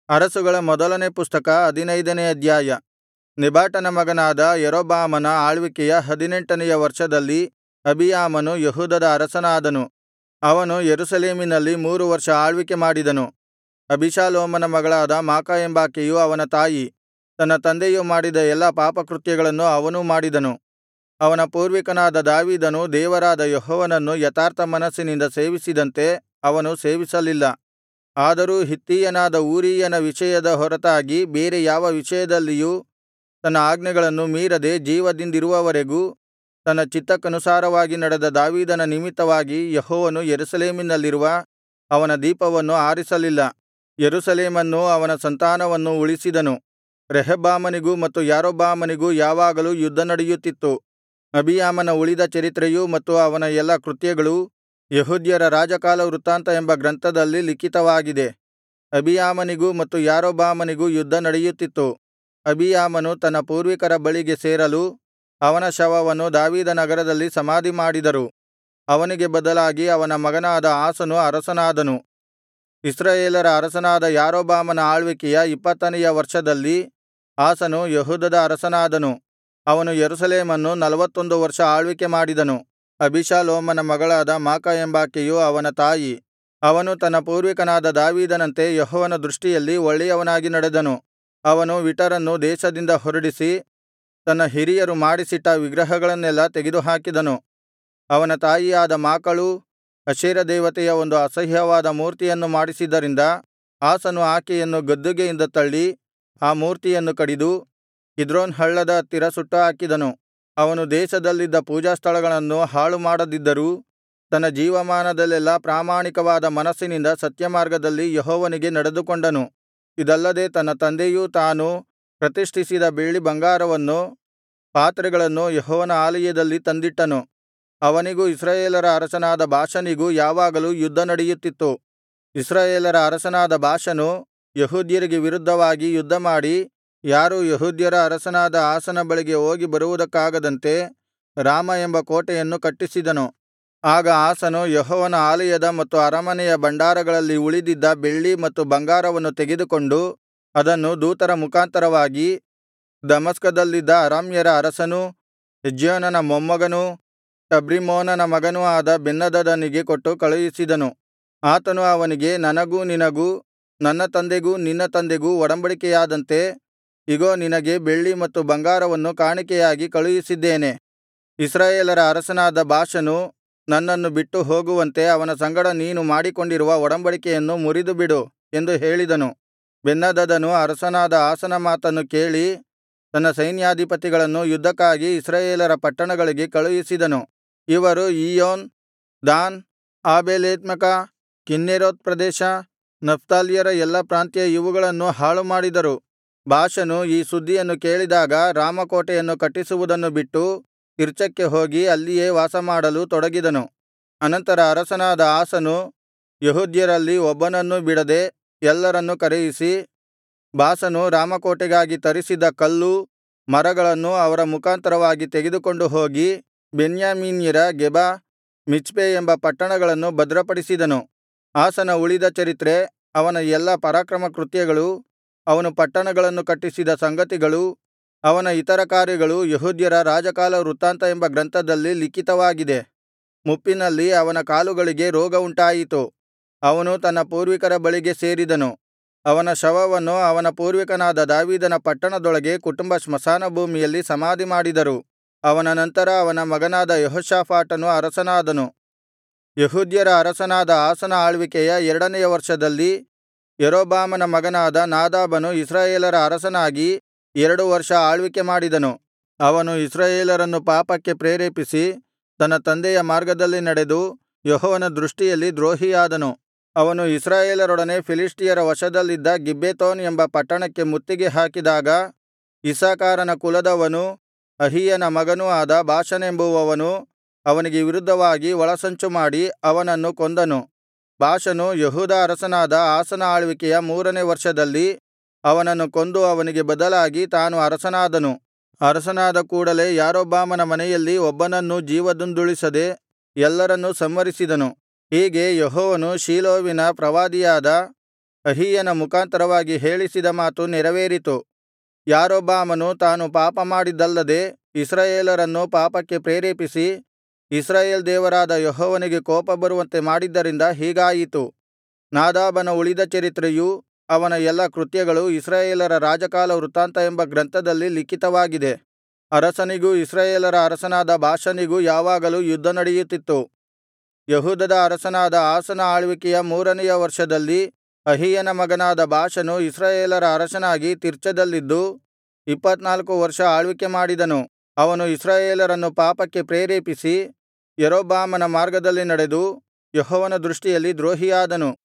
ಅರಸುಗಳ ಮೊದಲನೇ ಪುಸ್ತಕ ಹದಿನೈದನೇ ಅಧ್ಯಾಯ ನೆಬಾಟನ ಮಗನಾದ ಯಾರೊಬ್ಬಾಮನ ಆಳ್ವಿಕೆಯ ಹದಿನೆಂಟನೆಯ ವರ್ಷದಲ್ಲಿ ಅಬೀಯಾಮನು ಯೆಹೂದದ ಅರಸನಾದನು ಅವನು ಯೆರೂಸಲೇಮಿನಲ್ಲಿ ಮೂರು ವರ್ಷ ಆಳ್ವಿಕೆ ಮಾಡಿದನು ಅಬೀಷಾಲೋಮನ ಮಗಳಾದ ಮಾಕ ಎಂಬಾಕೆಯು ಅವನ ತಾಯಿ ತನ್ನ ತಂದೆಯು ಮಾಡಿದ ಎಲ್ಲಾ ಪಾಪಕೃತ್ಯಗಳನ್ನು ಅವನೂ ಮಾಡಿದನು ಅವನ ಪೂರ್ವಿಕನಾದ ದಾವೀದನು ದೇವರಾದ ಯೆಹೋವನನ್ನು ಯಥಾರ್ಥ ಮನಸ್ಸಿನಿಂದ ಸೇವಿಸಿದಂತೆ ಅವನು ಸೇವಿಸಲಿಲ್ಲ ಆದರೂ ಹಿತ್ತಿಯನಾದ ಊರೀಯನ ವಿಷಯದ ಹೊರತಾಗಿ ಬೇರೆ ಯಾವ ವಿಷಯದಲ್ಲಿಯೂ ತನ್ನ ಆಜ್ಞೆಗಳನ್ನು ಮೀರದೆ ಜೀವದಿಂದಿರುವವರೆಗೂ ತನ್ನ ಚಿತ್ತಕ್ಕನುಸಾರವಾಗಿ ನಡೆದ ದಾವೀದನ ನಿಮಿತ್ತವಾಗಿ ಯೆಹೋವನು ಯೆರೂಸಲೇಮಿನಲ್ಲಿರುವ ಅವನ ದೀಪವನ್ನು ಆರಿಸಲಿಲ್ಲ ಯೆರೂಸಲೇಮನ್ನೂ ಅವನ ಸಂತಾನವನ್ನೂ ಉಳಿಸಿದನು ರೆಹಬ್ಬಾಮನಿಗೂ ಮತ್ತು ಯಾರೊಬ್ಬಾಮನಿಗೂ ಯಾವಾಗಲೂ ಯುದ್ಧ ನಡೆಯುತ್ತಿತ್ತು ಅಬೀಯಾಮನ ಉಳಿದ ಚರಿತ್ರೆಯೂ ಮತ್ತು ಅವನ ಎಲ್ಲಾ ಕೃತ್ಯಗಳೂ ಯೆಹೂದ್ಯರ ರಾಜಕಾಲವೃತ್ತಾಂತ ಎಂಬ ಗ್ರಂಥದಲ್ಲಿ ಲಿಖಿತವಾಗಿದೆ ಅಬೀಯಾಮನಿಗೂ ಮತ್ತು ಯಾರೊಬ್ಬಾಮನಿಗೂ ಯುದ್ಧ ನಡೆಯುತ್ತಿತ್ತು ಅಬೀಯಾಮನು ತನ್ನ ಪೂರ್ವಿಕರ ಬಳಿಗೆ ಸೇರಲು ಅವನ ಶವವನ್ನು ದಾವೀದನಗರದಲ್ಲಿ ಸಮಾಧಿಮಾಡಿದರು ಅವನಿಗೆ ಬದಲಾಗಿ ಅವನ ಮಗನಾದ ಆಸನು ಅರಸನಾದನು ಇಸ್ರಾಯೇಲರ ಅರಸನಾದ ಯಾರೊಬ್ಬಾಮನ ಆಳ್ವಿಕೆಯ ಇಪ್ಪತ್ತನೆಯ ವರ್ಷದಲ್ಲಿ ಆಸನು ಯೆಹೂದದ ಅರಸನಾದನು ಅವನು ಯೆರೂಸಲೇಮನ್ನು ನಲ್ವತ್ತೊಂದು ವರ್ಷ ಆಳ್ವಿಕೆ ಮಾಡಿದನು ಅಬೀಷಾಲೋಮನ ಮಗಳಾದ ಮಾಕ ಎಂಬಾಕೆಯು ಅವನ ತಾಯಿ ಅವನು ತನ್ನ ಪೂರ್ವಿಕನಾದ ದಾವೀದನಂತೆ ಯೆಹೋವನ ದೃಷ್ಟಿಯಲ್ಲಿ ಒಳ್ಳೆಯವನಾಗಿ ನಡೆದನು ಅವನು ವಿಟರನ್ನು ದೇಶದಿಂದ ಹೊರಡಿಸಿ ತನ್ನ ಹಿರಿಯರು ಮಾಡಿಸಿಟ್ಟ ವಿಗ್ರಹಗಳನ್ನೆಲ್ಲಾ ತೆಗೆದುಹಾಕಿದನು ಅವನ ತಾಯಿಯಾದ ಮಾಕಳೂ ಅಶೇರ ದೇವತೆಯ ಒಂದು ಅಸಹ್ಯವಾದ ಮೂರ್ತಿಯನ್ನು ಮಾಡಿಸಿದ್ದರಿಂದ ಆಸನು ಆಕೆಯನ್ನು ಗದ್ದುಗೆಯಿಂದ ತಳ್ಳಿ ಆ ಮೂರ್ತಿಯನ್ನು ಕಡಿದು ಕಿದ್ರೋನ್ ಹಳ್ಳದ ಹತ್ತಿರ ಸುಟ್ಟುಹಾಕಿದನು ಅವನು ದೇಶದಲ್ಲಿದ್ದ ಪೂಜಾಸ್ಥಳಗಳನ್ನು ಹಾಳುಮಾಡದಿದ್ದರೂ ತನ್ನ ಜೀವಮಾನದಲ್ಲೆಲ್ಲಾ ಪ್ರಾಮಾಣಿಕವಾದ ಮನಸ್ಸಿನಿಂದ ಸತ್ಯಮಾರ್ಗದಲ್ಲಿ ಯೆಹೋವನಿಗೆ ನಡೆದುಕೊಂಡನು ಇದಲ್ಲದೆ ತನ್ನ ತಂದೆಯೂ ತಾನೂ ಪ್ರತಿಷ್ಠಿಸಿದ ಬೆಳ್ಳಿ ಬಂಗಾರವನ್ನು ಪಾತ್ರೆಗಳನ್ನು ಯೆಹೋವನ ಆಲಯದಲ್ಲಿ ತಂದಿಟ್ಟನು ಅವನಿಗೂ ಇಸ್ರಾಯೇಲರ ಅರಸನಾದ ಬಾಷನಿಗೂ ಯಾವಾಗಲೂ ಯುದ್ಧ ನಡೆಯುತ್ತಿತ್ತು ಇಸ್ರಾಯೇಲರ ಅರಸನಾದ ಬಾಷನು ಯೆಹೂದ್ಯರಿಗೆ ವಿರುದ್ಧವಾಗಿ ಯುದ್ಧಮಾಡಿ ಯಾರೂ ಯೆಹೂದ್ಯರ ಅರಸನಾದ ಆಸನ ಬಳಿಗೆ ಹೋಗಿ ಬರುವುದಕ್ಕಾಗದಂತೆ ರಾಮ ಎಂಬ ಕೋಟೆಯನ್ನು ಕಟ್ಟಿಸಿದನು ಆಗ ಆಸನು ಯೆಹೋವನ ಆಲಯದ ಮತ್ತು ಅರಮನೆಯ ಭಂಡಾರಗಳಲ್ಲಿ ಉಳಿದಿದ್ದ ಬೆಳ್ಳಿ ಮತ್ತು ಬಂಗಾರವನ್ನು ತೆಗೆದುಕೊಂಡು ಅದನ್ನು ದೂತರ ಮುಖಾಂತರವಾಗಿ ದಮಸ್ಕದಲ್ಲಿದ್ದ ಅರಾಮ್ಯರ ಅರಸನೂ ಹೆಜ್ಯೋನನ ಮೊಮ್ಮಗನೂ ಟಬ್ರಿಮ್ಮೋನನ ಮಗನೂ ಆದ ಬೆನ್ಹದದನಿಗೆ ಕೊಟ್ಟು ಕಳುಹಿಸಿದನು ಆತನು ಅವನಿಗೆ ನನಗೂ ನಿನಗೂ ನನ್ನ ತಂದೆಗೂ ನಿನ್ನ ತಂದೆಗೂ ಒಡಂಬಡಿಕೆಯಾದಂತೆ ಇಗೋ ನಿನಗೆ ಬೆಳ್ಳಿ ಮತ್ತು ಬಂಗಾರವನ್ನು ಕಾಣಿಕೆಯಾಗಿ ಕಳುಹಿಸಿದ್ದೇನೆ ಇಸ್ರಾಯೇಲರ ಅರಸನಾದ ಬಾಷನು ನನ್ನನ್ನು ಬಿಟ್ಟು ಹೋಗುವಂತೆ ಅವನ ಸಂಗಡ ನೀನು ಮಾಡಿಕೊಂಡಿರುವ ಒಡಂಬಡಿಕೆಯನ್ನು ಮುರಿದುಬಿಡು ಎಂದು ಹೇಳಿದನು ಬೆನ್ಹದದನು ಅರಸನಾದ ಆಸನ ಮಾತನ್ನು ಕೇಳಿ ತನ್ನ ಸೈನ್ಯಾಧಿಪತಿಗಳನ್ನು ಯುದ್ಧಕ್ಕಾಗಿ ಇಸ್ರಾಯೇಲರ ಪಟ್ಟಣಗಳಿಗೆ ಕಳುಹಿಸಿದನು ಇವರು ಇಯ್ಯೋನ್ ದಾನ್ ಆಬೇಲ್ಬೇತ್ಮಾಕ ಕಿನ್ನೆರೋತ್ ಪ್ರದೇಶ ನಫ್ತಾಲ್ಯರ ಎಲ್ಲಾ ಪ್ರಾಂತ್ಯ ಇವುಗಳನ್ನು ಹಾಳುಮಾಡಿದರು ಬಾಷನು ಈ ಸುದ್ದಿಯನ್ನು ಕೇಳಿದಾಗ ರಾಮಕೋಟೆಯನ್ನು ಕಟ್ಟಿಸುವುದನ್ನು ಬಿಟ್ಟು ತಿರ್ಚಕ್ಕೆ ಹೋಗಿ ಅಲ್ಲಿಯೇ ವಾಸಮಾಡಲು ತೊಡಗಿದನು ಅನಂತರ ಅರಸನಾದ ಆಸನು ಯೆಹೂದ್ಯರಲ್ಲಿ ಒಬ್ಬನನ್ನೂ ಬಿಡದೆ ಎಲ್ಲರನ್ನೂ ಕರೆಯಿಸಿ ಬಾಷನು ರಾಮಕೋಟೆಗಾಗಿ ತರಿಸಿದ್ದ ಕಲ್ಲು ಮರಗಳನ್ನು ಅವರ ಮುಖಾಂತರವಾಗಿ ತೆಗೆದುಕೊಂಡು ಹೋಗಿ ಬೆನ್ಯಾಮೀನ್ಯರ ಗೆಬ ಮಿಚ್ಪೆ ಎಂಬ ಪಟ್ಟಣಗಳನ್ನು ಭದ್ರಪಡಿಸಿದನು ಆಸನ ಉಳಿದ ಚರಿತ್ರೆ ಅವನ ಎಲ್ಲಾ ಪರಾಕ್ರಮ ಕೃತ್ಯಗಳು ಅವನು ಪಟ್ಟಣಗಳನ್ನು ಕಟ್ಟಿಸಿದ ಸಂಗತಿಗಳೂ ಅವನ ಇತರ ಕಾರ್ಯಗಳು ಯೆಹೂದ್ಯರ ರಾಜಕಾಲವೃತ್ತಾಂತ ಎಂಬ ಗ್ರಂಥದಲ್ಲಿ ಲಿಖಿತವಾಗಿದೆ ಮುಪ್ಪಿನಲ್ಲಿ ಅವನ ಕಾಲುಗಳಿಗೆ ರೋಗ ಉಂಟಾಯಿತು ಅವನು ತನ್ನ ಪೂರ್ವಿಕರ ಬಳಿಗೆ ಸೇರಿದನು ಅವನ ಶವವನ್ನು ಅವನ ಪೂರ್ವಿಕನಾದ ದಾವೀದನ ಪಟ್ಟಣದೊಳಗೆ ಕುಟುಂಬ ಸ್ಮಶಾನಭೂಮಿಯಲ್ಲಿ ಸಮಾಧಿಮಾಡಿದರು ಅವನ ನಂತರ ಅವನ ಮಗನಾದ ಯೆಹೋಷಾಫಾಟನು ಅರಸನಾದನು ಯೆಹೂದ್ಯರ ಅರಸನಾದ ಆಸನ ಆಳ್ವಿಕೆಯ ಎರಡನೆಯ ವರ್ಷದಲ್ಲಿ ಯಾರೊಬ್ಬಾಮನ ಮಗನಾದ ನಾದಾಬನು ಇಸ್ರಾಯೇಲರ ಅರಸನಾಗಿ ಎರಡು ವರ್ಷ ಆಳ್ವಿಕೆ ಮಾಡಿದನು ಅವನು ಇಸ್ರಾಯೇಲರನ್ನು ಪಾಪಕ್ಕೆ ಪ್ರೇರೇಪಿಸಿ ತನ್ನ ತಂದೆಯ ಮಾರ್ಗದಲ್ಲಿ ನಡೆದು ಯೆಹೋವನ ದೃಷ್ಟಿಯಲ್ಲಿ ದ್ರೋಹಿಯಾದನು ಅವನು ಇಸ್ರಾಯೇಲರೊಡನೆ ಫಿಲಿಷ್ಟಿಯರ ವಶದಲ್ಲಿದ್ದ ಗಿಬ್ಬೆತೋನ್ ಎಂಬ ಪಟ್ಟಣಕ್ಕೆ ಮುತ್ತಿಗೆ ಹಾಕಿದಾಗ ಇಸ್ಸಾಕಾರನ ಕುಲದವನೂ ಅಹೀಯನ ಮಗನೂ ಆದ ಬಾಷನೆಂಬುವವನು ಅವನಿಗೆ ವಿರುದ್ಧವಾಗಿ ಒಳಸಂಚು ಮಾಡಿ ಅವನನ್ನು ಕೊಂದನು ಬಾಷನು ಯೆಹೂದ ಅರಸನಾದ ಆಸನ ಆಳ್ವಿಕೆಯ ಮೂರನೇ ವರ್ಷದಲ್ಲಿ ಅವನನ್ನು ಕೊಂದು ಅವನಿಗೆ ಬದಲಾಗಿ ತಾನು ಅರಸನಾದನು ಅರಸನಾದ ಕೂಡಲೆ ಯಾರೊಬ್ಬಾಮನ ಮನೆಯಲ್ಲಿ ಒಬ್ಬನನ್ನೂ ಜೀವದಿಂದುಳಿಸದೆ ಎಲ್ಲರನ್ನೂ ಸಂಹರಿಸಿದನು ಹೀಗೆ ಯೆಹೋವನು ಶೀಲೋವಿನ ಪ್ರವಾದಿಯಾದ ಅಹೀಯನ ಮುಖಾಂತರವಾಗಿ ಹೇಳಿಸಿದ ಮಾತು ನೆರವೇರಿತು ಯಾರೊಬ್ಬಾಮನು ತಾನು ಪಾಪಮಾಡಿದ್ದಲ್ಲದೆ ಇಸ್ರಾಯೇಲರನ್ನು ಪಾಪಕ್ಕೆ ಪ್ರೇರೇಪಿಸಿ ಇಸ್ರಾಯೇಲ್ ದೇವರಾದ ಯೆಹೋವನಿಗೆ ಕೋಪ ಬರುವಂತೆ ಮಾಡಿದ್ದರಿಂದ ಹೀಗಾಯಿತು ನಾದಾಬನ ಉಳಿದ ಚರಿತ್ರೆಯೂ ಅವನ ಎಲ್ಲಾ ಕೃತ್ಯಗಳೂ ಇಸ್ರಾಯೇಲರ ರಾಜಕಾಲವೃತ್ತಾಂತ ಎಂಬ ಗ್ರಂಥದಲ್ಲಿ ಲಿಖಿತವಾಗಿದೆ ಅರಸನಿಗೂ ಇಸ್ರಾಯೇಲರ ಅರಸನಾದ ಬಾಷನಿಗೂ ಯಾವಾಗಲೂ ಯುದ್ಧ ನಡೆಯುತ್ತಿತ್ತು ಯೆಹೂದದ ಅರಸನಾದ ಆಸನ ಆಳ್ವಿಕೆಯ ಮೂರನೆಯ ವರ್ಷದಲ್ಲಿ ಅಹೀಯನ ಮಗನಾದ ಬಾಷನು ಇಸ್ರಾಯೇಲರ ಅರಸನಾಗಿ ತಿರ್ಚದಲ್ಲಿದ್ದು ಇಪ್ಪತ್ತನಾಲ್ಕು ವರ್ಷ ಆಳ್ವಿಕೆ ಮಾಡಿದನು ಅವನು ಇಸ್ರಾಯೇಲರನ್ನು ಪಾಪಕ್ಕೆ ಪ್ರೇರೇಪಿಸಿ ಯಾರೊಬ್ಬಾಮನ ಮಾರ್ಗದಲ್ಲಿ ನಡೆದು ಯೆಹೋವನ ದೃಷ್ಟಿಯಲ್ಲಿ ದ್ರೋಹಿಯಾದನು